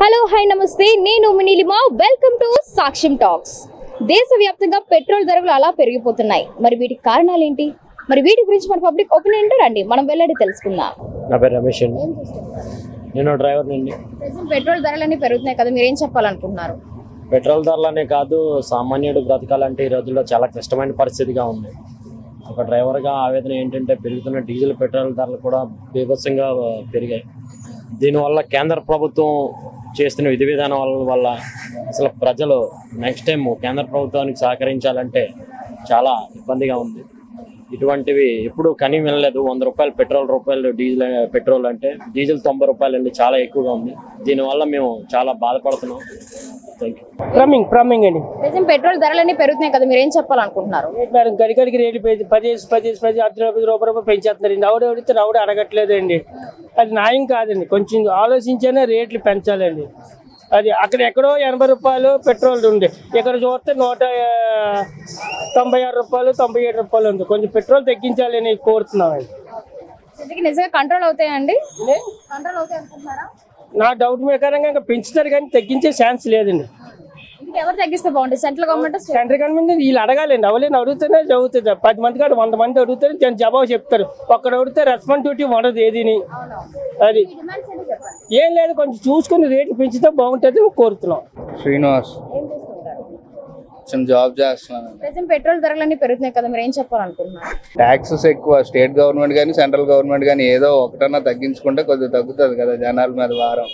Hello hi నమస్తే నేను మినిలిమా వెల్కమ్ టు సాక్ష్యం టాక్స్ దేశవ్యాప్తంగా పెట్రోల్ ధరలు అలా పెరిగిపోతున్నాయి మరి వీటికి కారణాలు ఏంటి మరి వీటి గురించి మన పబ్లిక్ ఒపీనియన్ ఏంటో రండి మనం వెళ్ళడి తెలుసుకుందాం నా పేరు రమేష్ అండి నేను డ్రైవర్ అండి ప్రెసెంట్ పెట్రోల్ ధరలన్నీ పెరుగుతున్నాయి కదా మీరు ఏం చెప్పాలనుకుంటున్నారు పెట్రోల్ ధరలనే కాదు సామాన్యుడు బ్రతకాలంటే ఈ రోజుల్లో చాలా క్లిష్టమైన పరిస్థితిగా ఉంది ఒక డ్రైవర్గా ఆవేదన ఏంటంటే పెరుగుతున్న డీజిల్ పెట్రోల్ ధరలు కూడా బీభత్సంగా ఆ, పెరిగాయి దీనివల్ల కేంద్ర ప్రభుత్వం చేస్తున్న విధి విధానాల వల్ల అసలు ప్రజలు నెక్స్ట్ టైం కేంద్ర ప్రభుత్వానికి సహకరించాలంటే చాలా ఇబ్బందిగా ఉంది ఇటువంటివి ఎప్పుడు కని వినలేదు వంద రూపాయలు పెట్రోల్ రూపాయలు డీజిల్ పెట్రోల్ అంటే డీజిల్ తొంభై రూపాయలు అండి చాలా ఎక్కువగా ఉంది దీనివల్ల మేము చాలా బాధపడుతున్నాం థ్యాంక్ యూ ఫ్రమ్మింగ్ ఫ్రమ్మింగ్ అండి ప్రెసెంట్ పెట్రోల్ ధరలన్నీ పెరుగుతున్నాయి కదా మీరు ఏం చెప్పాలనుకుంటున్నారు మేడం గడిగడికి రేట్లు పెంచి పదిహేసి పదిహేసి పది అర్ధ రూపాయలు రూపాయి రూపాయలు పెంచేస్తున్నారండి ఆవిడ అడిగితే ఆవిడ అడగట్లేదండి అది న్యాయం కాదండి కొంచెం ఆలోచించనే రేట్లు పెంచాలండి అది అక్కడ ఎక్కడో ఎనభై రూపాయలు పెట్రోల్ ఉంది ఇక్కడ చూస్తే నూట ఆ, తొంభై ఆరు రూపాయలు తొంభై ఏడు రూపాయలు ఉంది కొంచెం పెట్రోల్ తగ్గించాలని కోరుతున్నామండి ఇంతకీ నిజంగా కంట్రోల్ అవుతాయండి కంట్రోల్ అవుతాయి అనుకుంటున్నారా నా డౌట్ ప్రకారంగా ఇంకా పెంచుతారు కానీ తగ్గించే ఛాన్స్ లేదండి ఇంకా ఎవరు తగ్గిస్తే బాగుంటుంది సెంట్రల్ గవర్నమెంట్ సెంట్రల్ గవర్నమెంట్ వీళ్ళు అడగాలండి అవలేని అడుగుతూనే చదువుతుంది పది మంది కాదు వంద మంది అడుగుతారు దాని జవాబు చెప్తారు ఒక్కడ అడిగితే రెస్పాన్సిబిలిటీ ఉండదు ఏదిని అది ఏం లేదు కొంచెం చూసుకుని రేట్లు పెంచితే బాగుంటుంది కోరుతున్నాం శ్రీనివాస్ ఏం చేస్తుంటారు చిన్న జాబ్ చేస్తున్నాను ప్రెసెంట్ పెట్రోల్ ధరలన్నీ పెరుగుతున్నాయి కదా మీరు ఏం చెప్పాలనుకుంటున్నారు ట్యాక్సెస్ ఎక్కువ స్టేట్ గవర్నమెంట్ కానీ సెంట్రల్ గవర్నమెంట్ కానీ ఏదో ఒకటన్నా తగ్గించుకుంటే కొద్దిగా తగ్గుతుంది కదా జనాల మీద భారం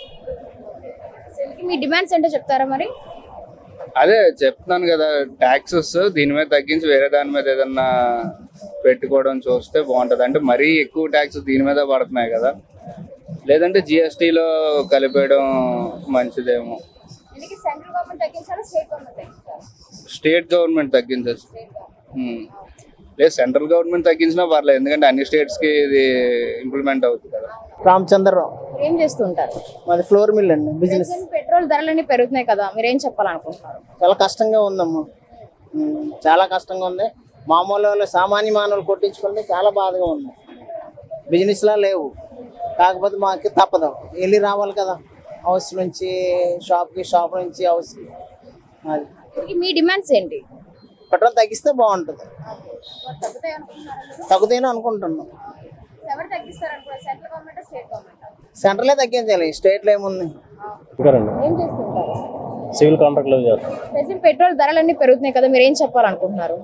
ఇంతకీ మీ డిమాండ్స్ ఏంటో చెప్తారా మరి అదే చెప్తున్నాను కదా ట్యాక్సెస్ దీని మీద తగ్గించి వేరే దాని మీద ఏదన్నా పెట్టుకోవడం చూస్తే బాగుంటుంది అంటే మరీ ఎక్కువ ట్యాక్స్ దీని మీద పడుతున్నాయి కదా లేదంటే జిఎస్టీలో కలిపేయడం మంచిదేమో ఇందుకే సెంట్రల్ గవర్నమెంట్ తగ్గించాలా స్టేట్ గవర్నమెంట్ తగ్గించాలా స్టేట్ గవర్నమెంట్ తగ్గించచ్చు ఉమ్. లేదు సెంట్రల్ గవర్నమెంట్ తగ్గించినా పర్లేదు ఎందుకంటే అన్ని స్టేట్స్ కి ఇది ఇంప్లిమెంట్ అవుతుంది కదా రామచంద్రరావు మీరు ఏం చేస్తుంటారు మాది ఫ్లోర్ మిల్ అండి బిజినెస్ ప్రెసెంట్ పెట్రోల్ ధరలన్నీ పెరుగుతున్నాయి కదా మీరు ఏం చెప్పాలనుకుంటున్నారు చాలా కష్టంగా ఉందమ్మా ఉమ్, చాలా కష్టంగా ఉంది మామూలు వాళ్ళు సామాన్య మానవులు కొట్టించుకుంటే చాలా బాధగా ఉంది బిజినెస్లా లేవు కాకపోతే మాకు తప్పదు వెళ్ళి రావాలి కదా హౌస్ నుంచి షాప్కి షాప్ నుంచి హౌస్కి అది ఇంతకీ మీ డిమాండ్స్ ఏంటి పెట్రోల్ తగ్గిస్తే బాగుంటుంది తగ్గుతాయి అనుకుంటున్నారా మీరు? తగ్గుతాయని అనుకుంటున్నాం ఎవరు తగ్గిస్తారనుకున్నారు సెంట్రల్ గవర్నమెంట్ స్టేట్ గవర్నమెంట్ సెంట్రలే తగ్గించాలి స్టేట్లో ఏముంది ఇంకారండి ఏం చేస్తుంటారు సివిల్ కాంట్రాక్ట్లో చేస్తాం ప్రెసెంట్ పెట్రోల్ ధరలన్నీ పెరుగుతున్నాయి కదా మీరు ఏం చెప్పాలనుకుంటున్నారు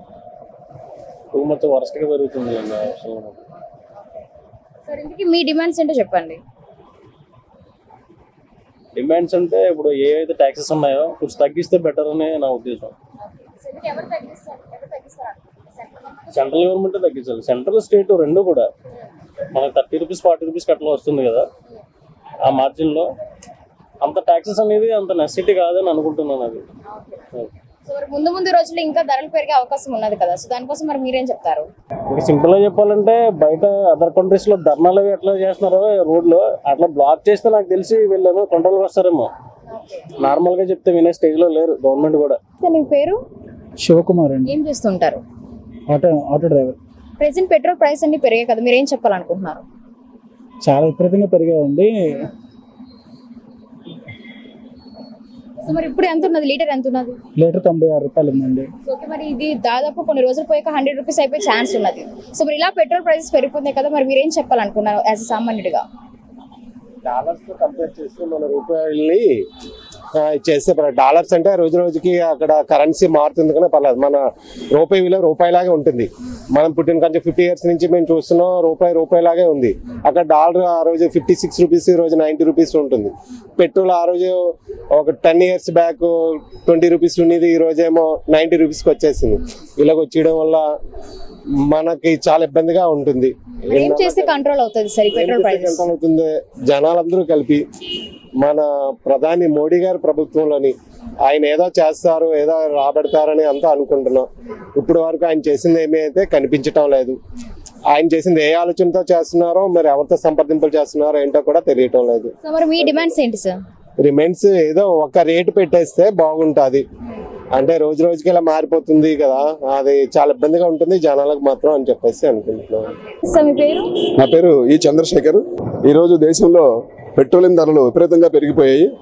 టూ మచ్ వరస్ట్గా పెరుగుతుంది అండి అసలు సార్ ఇంతకీ మీ డిమాండ్స్ ఏంటో చెప్పండి డిమాండ్స్ అంటే ఇప్పుడు ఏ అయితే ట్యాక్సెస్ ఉన్నాయో కొంచెం తగ్గిస్తే బెటర్ అని నా ఉద్దేశం ఎవరు తగ్గిస్తారు ఎవరు తగ్గిస్తారు సెంట్రల్ గవర్నమెంట్ తగ్గించాలి సెంట్రల్ స్టేట్ రెండు కూడా మనకి థర్టీ రూపీస్ ఫార్టీ రూపీస్ అట్లా వస్తుంది కదా ఆ మార్జిన్లో అంత ట్యాక్సెస్ అనేది అంత నెసిటీ కాదని అనుకుంటున్నాను అది సో మరి ముందు ముందు రోజుల్లో ఇంకా ధరలు పెరిగే అవకాశం ఉన్నది కదా సో దానికోసం మరి మీరేం చెప్తారు ఇంకా సింపుల్ గా చెప్పాలంటే బయట అదర్ కంట్రీస్ లో ధర్నాలు అవి ఎట్లా చేస్తున్నారో రోడ్ లో అట్లా బ్లాక్ చేస్తే నాకు తెలిసి వీళ్ళేమో కంట్రోల్ వస్తారేమో నార్మల్ గా చెప్తే వినే స్టేజ్ లో లేరు గవర్నమెంట్ కూడా నీ పేరు శివకుమార్ అండి ఏం చేస్తుంటారు auto auto driver present petrol price అన్ని పెరిగాయి కదా మీరు ఏం చెప్పాలనుకుంటున్నారు చాలా విపరీతంగా పెరిగాయండి సో మరి ఇప్పుడు ఎంత ఉన్నది లీటర్ ఎంత ఉన్నది లీటర్ తొంభై ఆరు రూపాయలు ఉందండి సో ఓకే మరి ఇది దాదాపు కొన్ని రోజులు పోయాక హండ్రెడ్ రూపీస్ అయిపోయే ఛాన్స్ ఉన్నది సో మరి ఇలా పెట్రోల్ ప్రైసెస్ పెరిగిపోతున్నాయి కదా మరి మీరు ఏం చెప్పాలనుకున్నారు యాజ్ సామాన్యుడిగా డాలర్స్ తో కంపేర్ చేస్తే మన రూపాయల్ని ఆ, చేస్తే పర్లేదు. డాలర్స్ అంటే రోజు రోజుకి అక్కడ కరెన్సీ మారుతుంది కానీ పర్లేదు మన రూపాయి విలువ రూపాయిలాగే ఉంటుంది మనం పుట్టిన కొంచెం ఫిఫ్టీ ఇయర్స్ నుంచి మేము చూస్తున్నాం రూపాయి రూపాయిలాగే ఉంది అక్కడ డాలర్ ఆ రోజు ఫిఫ్టీ సిక్స్ రూపీస్ ఈ రోజు నైంటీ రూపీస్ ఉంటుంది పెట్రోల్ ఆ రోజు ఒక ten years back twenty rupees ఉండేది ఈ రోజేమో నైంటీ రూపీస్కి వచ్చేసింది ఇలాగ వచ్చేయడం వల్ల మనకి చాలా ఇబ్బందిగా ఉంటుంది ఏం చేస్తే కంట్రోల్ అవుతుంది సార్ ఈ పెట్రోల్ ప్రైసెస్ ఎంత అవుతుంది జనాలందరూ కలిపి మన ప్రధాని మోడీ గారి ప్రభుత్వంలోని ఆయన ఏదో చేస్తారు ఏదో రాబెడతారని అంతా అనుకుంటున్నాం ఇప్పుడు వరకు ఆయన చేసింది ఏమీ అయితే కనిపించటం లేదు ఆయన చేసింది ఏ ఆలోచనతో చేస్తున్నారో మరి ఎవరితో సంప్రదింపులు చేస్తున్నారో ఏంటో కూడా తెలియటం లేదు సో మరి మీ డిమాండ్స్ ఏంటి సార్ రిమైన్స్ ఏదో ఒక రేటు పెట్టేస్తే బాగుంటుంది అంటే రోజు రోజుకి ఇలా మారిపోతుంది కదా అది చాలా ఇబ్బందిగా ఉంటుంది జనాలకు మాత్రం అని చెప్పేసి అనుకుంటున్నాను సార్ మీ పేరు నా పేరు ఈ చంద్రశేఖర్ ఈరోజు దేశంలో పెట్రోలియం ధరలు విపరీతంగా పెరిగిపోయాయి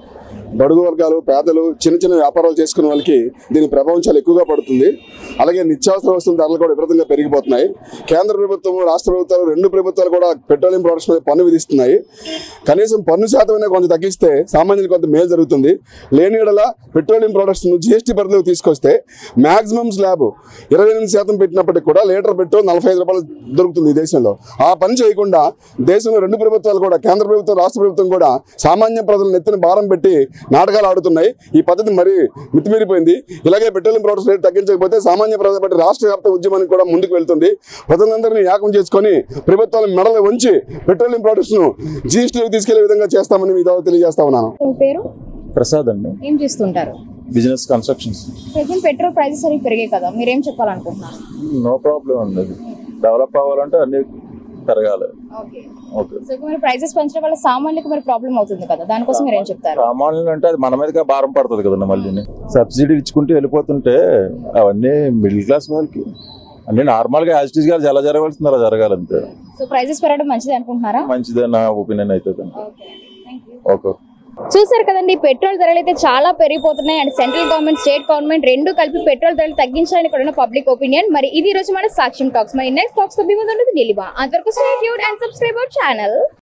బడుగు వర్గాలు పేదలు చిన్న చిన్న వ్యాపారాలు చేసుకునే వాళ్ళకి దీని ప్రభావం చాలా ఎక్కువగా పడుతుంది అలాగే నిత్యావసర వస్తువుల ధరలు కూడా విపరీతంగా పెరిగిపోతున్నాయి కేంద్ర ప్రభుత్వం రాష్ట్ర ప్రభుత్వాలు రెండు ప్రభుత్వాలు కూడా పెట్రోలియం ప్రొడక్ట్స్ మీద పన్ను విధిస్తున్నాయి కనీసం పన్ను శాతం అనేది కొంత తగ్గిస్తే సామాన్యులకు కొంత మేలు జరుగుతుంది లేని యెడల పెట్రోలియం ప్రొడక్ట్స్ ను జిఎస్టీ పరిధిలోకి తీసుకొస్తే మాక్సిమం స్లాబ్ ఇరవై ఎనిమిది శాతం పెట్టినప్పటికి కూడా లీటర్ పెట్రోల్ నలభై ఐదు రూపాయలు దొరుకుతుంది ఈ దేశంలో ఆ పని చేయకుండా దేశంలో రెండు ప్రభుత్వాలు కూడా కేంద్ర ప్రభుత్వం రాష్ట్ర ప్రభుత్వం కూడా సామాన్య ప్రజల నెత్తిన భారం పెట్టి నాటకాలు ఆడుతున్నాయి ఈ పద్ధతి మరీ మితిమీరిపోయింది ఇలాగే పెట్రోలియం ప్రొడక్ట్స్ రేట్ తగ్గించకపోతే సామాన్య ప్రజల బట్టి రాష్ట్ర వ్యాప్త ఉద్యమానికి కూడా ముందుకు వెళ్తుంది ప్రజలందరినీ ఏకం చేసుకొని ప్రభుత్వాల మెడలు ఉంచి పెట్రోలియం ప్రొడక్ట్స్ ను జీఎస్టీలోకి తీసుకెళ్లే విధంగా చేస్తామని మీ ద్వారా తెలియజేస్తా ఉన్నాను మీ పేరు ప్రసాద్ అండి ఏం చేస్తుంటారు business constructions present petrol prices అనేవి పెరిగాయి కదా మీరేం చెప్పాలనుకుంటున్నారు నో ప్రాబ్లం అండి అది డెవలప్ అవ్వాలంటే అన్ని పెరగాలి ఓకే ఓకే సో ఇప్పుడు మరి ప్రైసెస్ పెంచడం వల్ల సామాన్యులకు మరి ప్రాబ్లం అవుతుంది కదా దానికోసం మీరు ఏం చెప్తారు సామాన్యులు అంటే అది మన మీదగా భారం పడుతుంది కదండి మళ్ళీ సబ్సిడీ ఇచ్చుకుంటూ వెళ్ళిపోతుంటే అవన్నీ మిడిల్ క్లాస్ వాళ్ళకి అన్ని నార్మల్గా యాజిటీస్ గా ఎలా జరగవలసింది అలా జరగాలి అంతే సో ప్రైసెస్ పెరగడం మంచిది అనుకుంటున్నారా మంచిదే నా ఒపీనియన్ అయితే ఓకే చూసారు కదండి పెట్రోల్ ధరలు అయితే చాలా పెరిగిపోతున్నాయి and central government state government రెండు కలిపి పెట్రోల్ ధరలు తగ్గించాలని కూడా పబ్లిక్ ఒపీనియన్ మరి ఇది ఈ రోజు మన సాక్ష్యం టాక్స్ మరి నెక్స్ట్ టాక్స్ తో మీ ముందు ఉంటుంది నిలిబా అంతవరకు stay tune and subscribe our channel